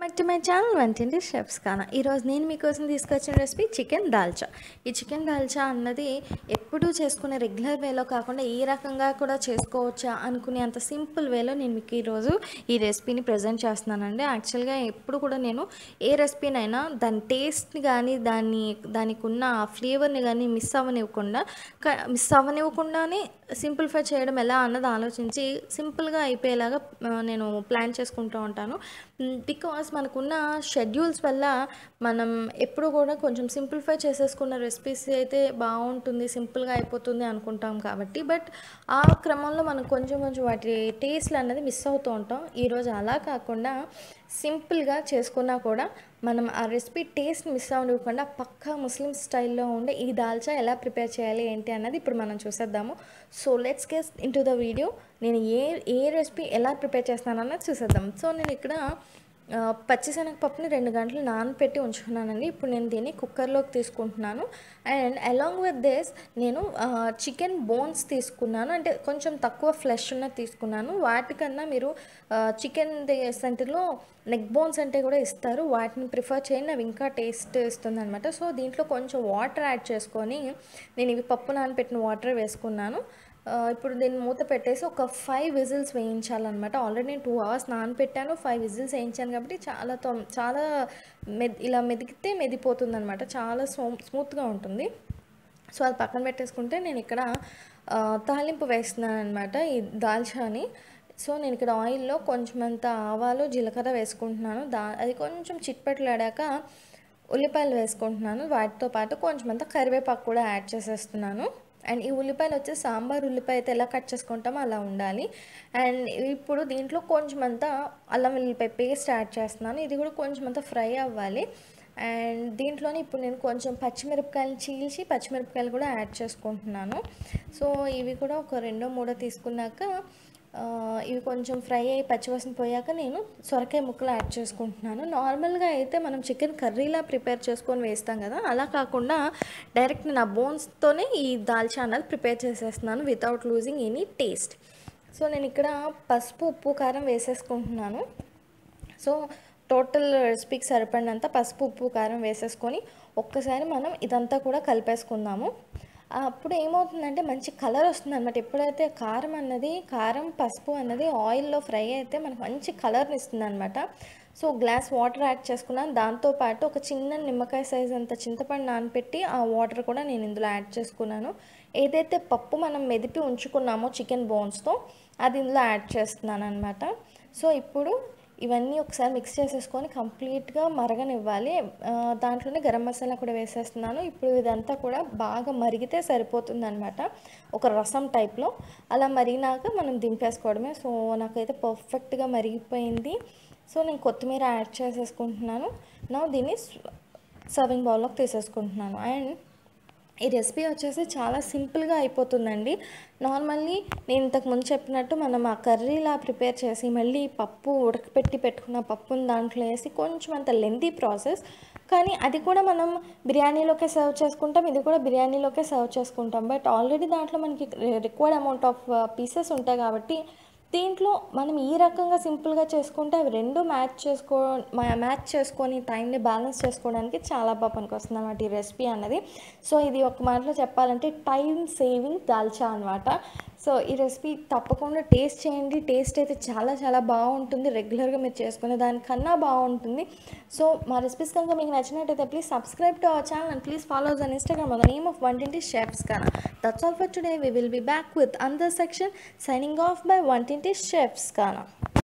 back to my channel వంటింటి chefs కానా ఈరోజు నేను మీకోసం తీసుకొచ్చిన రెసిపీ చికెన్ దాల్చా ఈ చికెన్ దాల్చా అన్నది ఎప్పుడూ చేసుకునే రెగ్యులర్ వేలో కాకుండా ఈ రకంగా కూడా చేసుకోవచ్చా అనుకునే అంత సింపుల్ వేలో నేను మీకు ఈరోజు ఈ రెసిపీని ప్రజెంట్ చేస్తున్నానండి యాక్చువల్గా ఎప్పుడు కూడా నేను ఏ రెసిపీనైనా దాని టేస్ట్ని కానీ దాన్ని దానికి ఉన్న ఆ ఫ్లేవర్ని కానీ మిస్ అవ్వనివ్వకుండా మిస్ అవ్వనివ్వకుండానే సింప్లిఫై చేయడం ఎలా అన్నది ఆలోచించి సింపుల్గా అయిపోయేలాగా ఆ, నేను ప్లాన్ చేసుకుంటూ ఉంటాను బికాస్ మనకున్న షెడ్యూల్స్ వల్ల మనం ఎప్పుడు కూడా కొంచెం సింప్లిఫై చేసేసుకున్న రెసిపీస్ అయితే బాగుంటుంది సింపుల్గా అయిపోతుంది అనుకుంటాం కాబట్టి బట్ ఆ క్రమంలో మనం కొంచెం కొంచెం వాటి టేస్ట్లు అన్నది మిస్ అవుతూ ఉంటాం ఈరోజు అలా కాకుండా సింపుల్గా చేసుకున్నా కూడా మనం ఆ రెసిపీ టేస్ట్ మిస్ అవ్వకుండా పక్కా ముస్లిం స్టైల్లో ఉండే ఈ దాల్చా ఎలా ప్రిపేర్ చేయాలి ఏంటి అన్నది ఇప్పుడు మనం చూసేద్దాము so let's guess in to the video నేను ఏ ఏ రెసిపీ ఎలా ప్రిపేర్ చేస్తాను అన్నది చూసేద్దాం సో నేను ఇక్కడ ఆ, పచ్చిశనగపప్పుని రెండు గంటలు నానపెట్టి ఉంచుకున్నానండి ఇప్పుడు నేను దీన్ని కుక్కర్లోకి తీసుకుంటున్నాను అండ్ అలాంగ్ విత్ దిస్ నేను చికెన్ బోన్స్ తీసుకున్నాను అంటే కొంచెం తక్కువ ఫ్లెష్ ఉన్న తీసుకున్నాను వాటికన్నా మీరు చికెన్ సెంటర్లో నెక్ బోన్స్ అంటే కూడా ఇస్తారు వాటిని ప్రిఫర్ చేయండి అవి ఇంకా టేస్ట్ ఇస్తుంది అనమాట సో దీంట్లో కొంచెం వాటర్ యాడ్ చేసుకొని నేను ఇవి పప్పు నానపెట్టిన వాటర్ వేసుకున్నాను ఆ, ఇప్పుడు దీన్ని మూత పెట్టేసి ఒక ఫైవ్ విజిల్స్ వేయించాలన్నమాట ఆల్రెడీ నేను టూ అవర్స్ నానపెట్టాను ఫైవ్ విజిల్స్ వేయించాను కాబట్టి చాలా తొం చాలా మెద్ ఇలా మెదిగితే మెదిపోతుంది అనమాట చాలా స్మూ స్మూత్గా ఉంటుంది సో అది పక్కన పెట్టేసుకుంటే నేను ఇక్కడ ఆ, తాలింపు వేస్తున్నాను అనమాట ఈ దాల్చాని సో నేను ఇక్కడ ఆయిల్లో కొంచెం అంత ఆవాలు జీలకర్ర వేసుకుంటున్నాను దా అది కొంచెం చిట్పట్లాడాక ఉల్లిపాయలు వేసుకుంటున్నాను వాటితో పాటు కొంచెం అంత కరివేపాకు కూడా యాడ్ చేసేస్తున్నాను అండ్ ఈ ఉల్లిపాయలు వచ్చి సాంబార్ ఉల్లిపాయ అయితే ఎలా కట్ చేసుకుంటామో అలా ఉండాలి అండ్ ఇప్పుడు దీంట్లో కొంచెం అంతా అల్లం వెల్లిపాయ పేస్ట్ యాడ్ చేస్తున్నాను ఇది కూడా కొంచెం అంతా ఫ్రై అవ్వాలి అండ్ దీంట్లోనే ఇప్పుడు నేను కొంచెం పచ్చిమిరపకాయలు చీల్చి పచ్చిమిరపకాయలు కూడా యాడ్ చేసుకుంటున్నాను సో ఇవి కూడా ఒక రెండో మూడో తీసుకున్నాక ఆ, ఇవి కొంచెం ఫ్రై అయ్యి పచ్చివాసన పోయాక నేను సొరకాయ ముక్కలు యాడ్ చేసుకుంటున్నాను నార్మల్గా అయితే మనం చికెన్ కర్రీలా ప్రిపేర్ చేసుకొని వేస్తాం కదా అలా కాకుండా డైరెక్ట్ నేను ఆ బోన్స్తోనే ఈ దాల్చా అన్నది ప్రిపేర్ చేసేస్తున్నాను without losing any taste so నేను ఇక్కడ పసుపు ఉప్పు కారం వేసేసుకుంటున్నాను సో టోటల్ రెసిపీకి సరిపడినంత పసుపు ఉప్పు కారం వేసేసుకొని ఒక్కసారి మనం ఇదంతా కూడా కలిపేసుకుందాము అప్పుడు ఏమవుతుందంటే మంచి కలర్ వస్తుంది అనమాట ఎప్పుడైతే కారం అన్నది కారం పసుపు అన్నది ఆయిల్లో ఫ్రై అయితే మనకు మంచి కలర్ని ఇస్తుంది అనమాట సో గ్లాస్ వాటర్ యాడ్ చేసుకున్నాను దాంతోపాటు ఒక చిన్న నిమ్మకాయ సైజ్ అంత చింతపండు నానపెట్టి ఆ వాటర్ కూడా నేను ఇందులో యాడ్ చేసుకున్నాను ఏదైతే పప్పు మనం మెదిపి ఉంచుకున్నామో చికెన్ బోన్స్తో అది ఇందులో యాడ్ చేస్తున్నాను అనమాట సో ఇప్పుడు ఇవన్నీ ఒకసారి మిక్స్ చేసేసుకొని కంప్లీట్గా మరగనివ్వాలి ఆ, దాంట్లోనే గరం మసాలా కూడా వేసేస్తున్నాను ఇప్పుడు ఇదంతా కూడా బాగా మరిగితే సరిపోతుంది అనమాట ఒక రసం టైప్లో అలా మరిగినాక మనం దింపేసుకోవడమే సో నాకైతే పర్ఫెక్ట్గా మరిగిపోయింది సో నేను కొత్తిమీర యాడ్ చేసేసుకుంటున్నాను నా దీన్ని సర్వింగ్ బౌల్లోకి తీసేసుకుంటున్నాను అండ్ ఈ రెసిపీ వచ్చేసి చాలా సింపుల్గా అయిపోతుందండి నార్మల్లీ నేను ఇంతకు ముందు చెప్పినట్టు మనం ఆ కర్రీలా ప్రిపేర్ చేసి మళ్ళీ పప్పు ఉడకపెట్టి పెట్టుకున్న పప్పుని దాంట్లో వేసి కొంచెం అంత లెంతీ ప్రాసెస్ కానీ అది కూడా మనం బిర్యానీలోకే సర్వ్ చేసుకుంటాం ఇది కూడా బిర్యానీలోకే సర్వ్ చేసుకుంటాం బట్ ఆల్రెడీ దాంట్లో మనకి రిక్వైర్డ్ అమౌంట్ ఆఫ్ పీసెస్ ఉంటాయి కాబట్టి దీంట్లో మనం ఈ రకంగా సింపుల్గా చేసుకుంటే అవి రెండు మ్యాచ్ చేసుకో మ్యాచ్ చేసుకొని టైంని బ్యాలెన్స్ చేసుకోవడానికి చాలా బాగా పనికొస్తుంది అనమాట ఈ రెసిపీ అన్నది సో ఇది ఒక మాటలో చెప్పాలంటే టైం సేవింగ్ దాల్చా అనమాట సో ఈ రెసిపీ తప్పకుండా టేస్ట్ చేయండి టేస్ట్ అయితే చాలా చాలా బాగుంటుంది రెగ్యులర్గా మీరు చేసుకునే దానికన్నా బాగుంటుంది సో మా రెసిపీస్ కనుక మీకు నచ్చినట్టయితే please subscribe to our channel and please follow on Instagram the name of వంటింటి షెఫ్స్ కానా that's all for today we will be back with another section signing off bye వంటింటి షెఫ్స్ కానా